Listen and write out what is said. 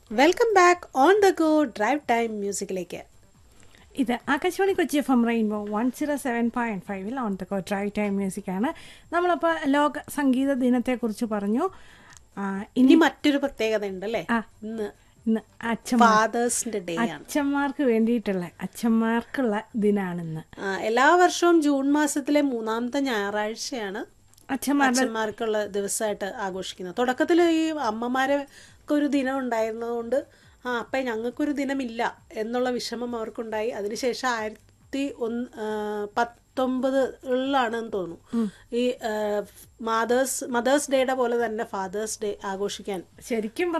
Welcome back on the go drive time മ്യൂസിക്കിലേക്ക് ഇത് Akashvani Kochi F M rainbow one zero seven point ഫൈവിൽ on the go drive time മ്യൂസിക്കാണ് നമ്മളിപ്പോൾ ലോക സംഗീത ദിനത്തെക്കുറിച്ച് പറഞ്ഞു ആ, ഇനി ഇനി മറ്റൊരു പ്രത്യേകത ഉണ്ട് അല്ലേ ആ. ഇന്ന് ഇന്ന് അച്ഛന്മാർ ഫാദേഴ്സിന്റെ ഡേ ആണ് അച്ഛന്മാർക്ക് വേണ്ടിയിട്ടുള്ള അച്ഛന്മാർക്കുള്ള ദിനാണിന്ന് ആ, എല്ലാ വർഷവും ജൂൺ മാസത്തിലെ മൂന്നാമത്തെ ഞായറാഴ്ചയാണ് അച്ഛന്മാരുടെ അച്ഛന്മാർക്കുള്ള ദിവസമായിട്ട് ആഘോഷിക്കുന്നത് തുടക്കത്തിൽ ഈ അമ്മമാരെ ഒരു ദിനം ഉണ്ടായിരുന്നതുകൊണ്ട് ആ അപ്പം ഞങ്ങൾക്കൊരു ദിനമില്ല എന്നുള്ള വിഷമം അവർക്കുണ്ടായി അതിനുശേഷം ആയിരത്തി ഒന്ന് ആ, പത്തൊമ്പതിലാണെന്ന് തോന്നുന്നു ഈ മാതേഴ്സ് മദേഴ്സ് ഡേയുടെ പോലെ തന്നെ ഫാദേഴ്സ് ഡേ ആഘോഷിക്കാൻ ശരിക്കും